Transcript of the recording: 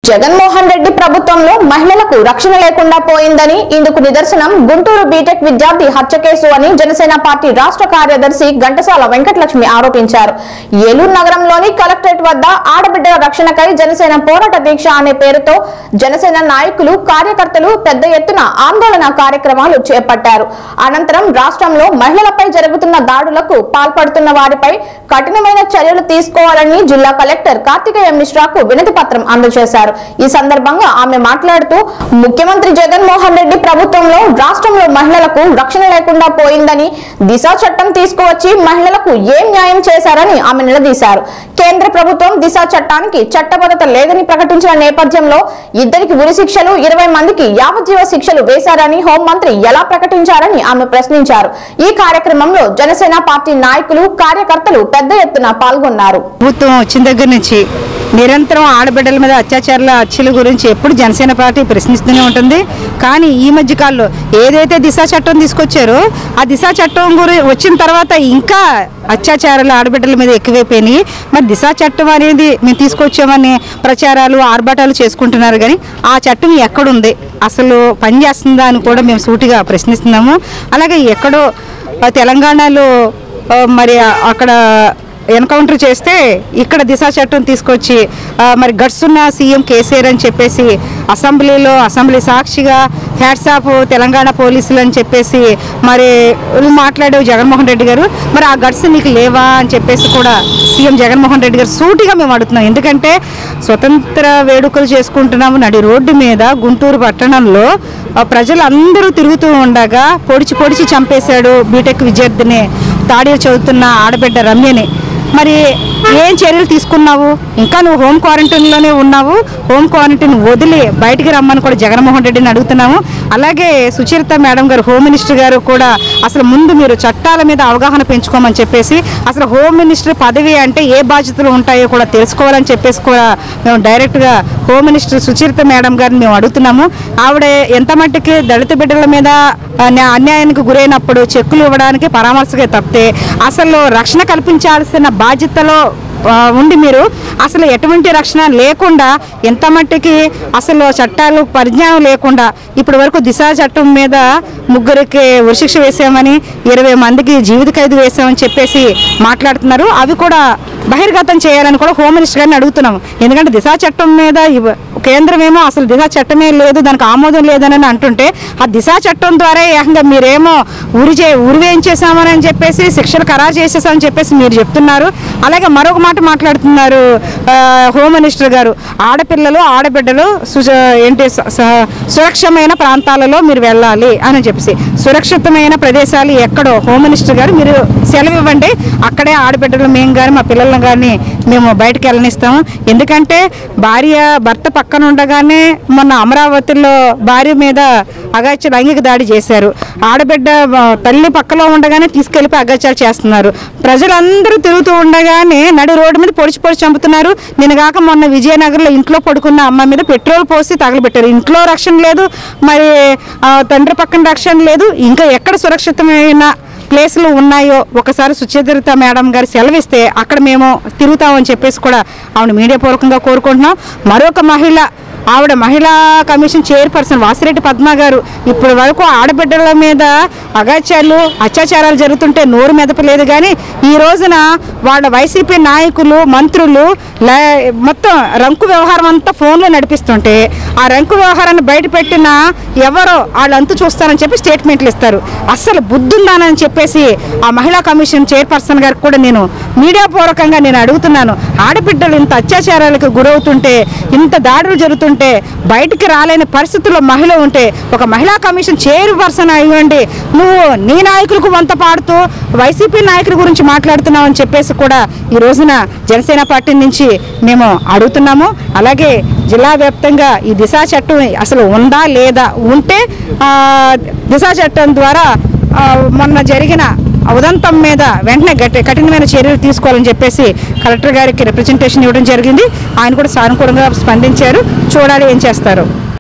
జగన్మోహన్ రెడ్డి ప్రభుత్వంలో మహిళలకు రక్షణ లేకుండా పోయిందని ఇందుకు నిదర్శనం గుంటూరు బీటెక్ విద్యార్థి హత్య కేసు అని జనసేన పార్టీ రాష్ట్ర కార్యదర్శి ఘంటసాల వెంకటలక్ష్మి ఆరోపించారు ఏలూరు నగరంలోని కలెక్టరేట్ వద్ద ఆడబిడ్డల రక్షణకై జనసేన పోరాట దీక్ష అనే పేరుతో జనసేన నాయకులు కార్యకర్తలు పెద్ద ఎత్తున ఆందోళన కార్యక్రమాలు చేపట్టారు అనంతరం రాష్ట్రంలో మహిళలపై జరుగుతున్న దాడులకు పాల్పడుతున్న వారిపై కఠినమైన చర్యలు తీసుకోవాలని జిల్లా కలెక్టర్ కార్తికేయ మిశ్రాకు వినతి పత్రం అందజేశారు ఈ సందర్భంగా ఆమె మాట్లాడుతూ ముఖ్యమంత్రి జగన్మోహన్ రెడ్డి ప్రభుత్వంలో రాష్ట్రంలో మహిళలకు రక్షణ లేకుండా పోయిందని దిశ చట్టం తీసుకువచ్చి మహిళలకు ఏం న్యాయం చేశారని ఆమె నిలదీశారు కేంద్ర ప్రభుత్వం దిశ చట్టానికి చట్టబద్ధత లేదని ప్రకటించిన నేపథ్యంలో ఇద్దరికి ఉరి శిక్షలు ఇరవై మందికి యావజ్జీవ శిక్షలు వేశారని హోంమంత్రి ఎలా ప్రకటించారని ఆమె ప్రశ్నించారు ఈ కార్యక్రమంలో జనసేన పార్టీ నాయకులు కార్యకర్తలు పెద్ద ఎత్తున పాల్గొన్నారు ప్రభుత్వం వచ్చిన దగ్గర నుంచి నిరంతరం ఆడబిడ్డల మీద అత్యాచారాల హత్యల గురించి ఎప్పుడు జనసేన పార్టీ ప్రశ్నిస్తూనే ఉంటుంది కానీ ఈ మధ్య కాలంలో ఏదైతే దిశా చట్టం తీసుకొచ్చారో ఆ దిశా చట్టం గురి వచ్చిన తర్వాత ఇంకా అత్యాచారాలు ఆడబిడ్డల మీద ఎక్కువైపోయినాయి మరి దిశా చట్టం అనేది మేము తీసుకొచ్చామని ప్రచారాలు ఆర్భాటాలు చేసుకుంటున్నారు కానీ ఆ చట్టం ఎక్కడుంది అసలు పనిచేస్తుందా అని కూడా మేము సూటిగా ప్రశ్నిస్తున్నాము అలాగే ఎక్కడో ఆ, తెలంగాణలో ఆ, మరి ఆ- అక్కడ ఎన్కౌంటర్ చేస్తే ఇక్కడ దిశా చట్టం తీసుకొచ్చి ఆ, మరి గట్స్ ఉన్న సీఎం కేసీఆర్ అని చెప్పేసి అసెంబ్లీలో అసెంబ్లీ సాక్షిగా హ్యాట్స్ ఆఫ్ తెలంగాణ పోలీసులు అని చెప్పేసి మరి మాట్లాడావు జగన్మోహన్ రెడ్డి గారు మరి ఆ గట్స్ నీకు లేవా అని చెప్పేసి కూడా సీఎం జగన్మోహన్ రెడ్డి గారు సూటిగా మేము అడుగుతున్నాం ఎందుకంటే స్వతంత్ర వేడుకలు చేసుకుంటున్నాము నడి రోడ్డు మీద గుంటూరు పట్టణంలో ఆ, ప్రజలందరూ తిరుగుతూ ఉండగా పొడిచి పొడిచి చంపేశాడు బీటెక్ విద్యార్థిని తాడి చదువుతున్న ఆడబిడ్డ రమ్యని మరి ఏం చర్యలు తీసుకున్నావు ఇంకా నువ్వు హోమ్ క్వారంటైన్లోనే ఉన్నావు హోమ్ క్వారంటైన్ వదిలి బయటికి రమ్మని కూడా జగన్మోహన్ రెడ్డిని అడుగుతున్నాము అలాగే సుచరిత మేడం గారు హోమ్ మినిస్టర్ గారు కూడా అసలు ముందు మీరు చట్టాల మీద అవగాహన పెంచుకోమని చెప్పేసి అసలు హోమ్ మినిస్టర్ పదవి అంటే ఏ బాధ్యతలు ఉంటాయో కూడా తెలుసుకోవాలని చెప్పేసి కూడా మేము డైరెక్ట్గా హోమ్ మినిస్టర్ సుచరిత మేడం గారిని మేము అడుగుతున్నాము ఆవిడ ఎంత మట్టుకి దళిత బిడ్డల మీద ఆ, న్యా- అన్యాయానికి గురైనప్పుడు చెక్కులు ఇవ్వడానికి పరామర్శగా తప్పితే అసలు రక్షణ కల్పించాల్సిన బాధ్యతలో ఆ, ఉండి మీరు అసలు ఎటువంటి రక్షణ లేకుండా ఎంత మట్టికి అసలు చట్టాలు పరిజ్ఞానం లేకుండా ఇప్పటి వరకు దిశ చట్టం మీద ముగ్గురికి ఉరిశిక్ష వేసామని ఇరవై మందికి జీవిత ఖైదు వేసామని చెప్పేసి మాట్లాడుతున్నారు అవి కూడా బహిర్గతం చేయాలని కూడా హోమ్ మినిస్టర్ గారిని అడుగుతున్నాము ఎందుకంటే దిశ చట్టం మీద ఇవ- కేంద్రం ఏమో అసలు దిశ చట్టమే లేదు దానికి ఆమోదం లేదని అంటుంటే ఆ దిశ చట్టం ద్వారా ఏకంగా మీరేమో ఉరి చే ఉరి వేయించేసామని అని చెప్పేసి శిక్షలు ఖరారు చేసేసామని చెప్పేసి మీరు చెప్తున్నారు అలాగే మరొక మాట మాట్లాడుతున్నారు ఆ, హోమ్ మినిస్టర్ గారు ఆడపిల్లలు ఆడబిడ్డలు సుజ ఏంటి స- స- సురక్షమైన ప్రాంతాలలో మీరు వెళ్ళాలి అని చెప్పేసి సురక్షితమైన ప్రదేశాలు ఎక్కడో హోమ్ మినిస్టర్ గారు మీరు సెలవు ఇవ్వండి అక్కడే ఆడబిడ్డలు మేము కానీ మా పిల్లలను కానీ మేము బయటకు వెళ్ళనిస్తాము ఎందుకంటే భార్య భర్త పక్కన ఉండగానే మొన్న అమరావతిలో భార్య మీద అగాచ్య లైంగిక దాడి చేశారు ఆడబిడ్డ ఆ, తల్లి పక్కలో ఉండగానే తీసుకెళ్ళిపోయి అగాచాలు చేస్తున్నారు ప్రజలందరూ తిరుగుతూ ఉండగానే నడి రోడ్డు మీద పొడిచి పొడిచి చంపుతున్నారు నేను కాక మొన్న విజయనగరంలో ఇంట్లో పడుకున్న అమ్మ మీద పెట్రోల్ పోసి తగలబెట్టారు ఇంట్లో రక్షణ లేదు మరి ఆ, తండ్రి పక్కన రక్షణ లేదు ఇంకా ఎక్కడ సురక్షితమైన ప్లేసులు ఉన్నాయో ఒకసారి సుచరిత మేడం గారు సెలవిస్తే అక్కడ మేము తిరుగుతామని చెప్పేసి కూడా ఆవిడ మీడియా పూర్వకంగా కోరుకుంటున్నాం మరొక మహిళ ఆవిడ మహిళా కమిషన్ చైర్పర్సన్ వాసిరెడ్డి పద్మ గారు ఇప్పటి వరకు ఆడబిడ్డల మీద అగాచారాలు అత్యాచారాలు జరుగుతుంటే నోరు మెదపలేదు కానీ ఈ రోజున వాళ్ళ వైసీపీ నాయకులు మంత్రులు లే- మొత్తం రంకు వ్యవహారం అంతా ఫోన్లో నడిపిస్తుంటే ఆ రంకు వ్యవహారాన్ని బయటపెట్టిన ఎవరో వాళ్ళు అంతు చూస్తారని చెప్పి స్టేట్మెంట్లు ఇస్తారు అస్సలు బుద్ధుందానని చెప్పేసి ఆ మహిళా కమిషన్ చైర్పర్సన్ గారికి కూడా నేను మీడియా పూర్వకంగా నేను అడుగుతున్నాను ఆడబిడ్డలు ఇంత అత్యాచారాలకు గురవుతుంటే ఇంత దాడులు జరుగుతుంటే బయటికి రాలేని పరిస్థితుల్లో మహిళ ఉంటే ఒక మహిళా కమిషన్ చైర్పర్సన్ అయ్యండి నువ్వు నీ నాయకులకు వంత పాడుతూ వైసీపీ నాయకుల గురించి మాట్లాడుతున్నావు అని చెప్పేసి కూడా ఈ రోజున జనసేన పార్టీ నుంచి మేము అడుగుతున్నాము అలాగే జిల్లా వ్యాప్తంగా ఈ దిశా చట్టం అసలు ఉందా లేదా ఉంటే ఆ, దిశా చట్టం ద్వారా ఆ, మొన్న జరిగిన ఉదంతం మీద వెంటనే గట్టి కఠినమైన చర్యలు తీసుకోవాలని చెప్పేసి కలెక్టర్ గారికి రిప్రజెంటేషన్ ఇవ్వడం జరిగింది ఆయన కూడా సానుకూలంగా స్పందించారు చూడాలి ఏం చేస్తారు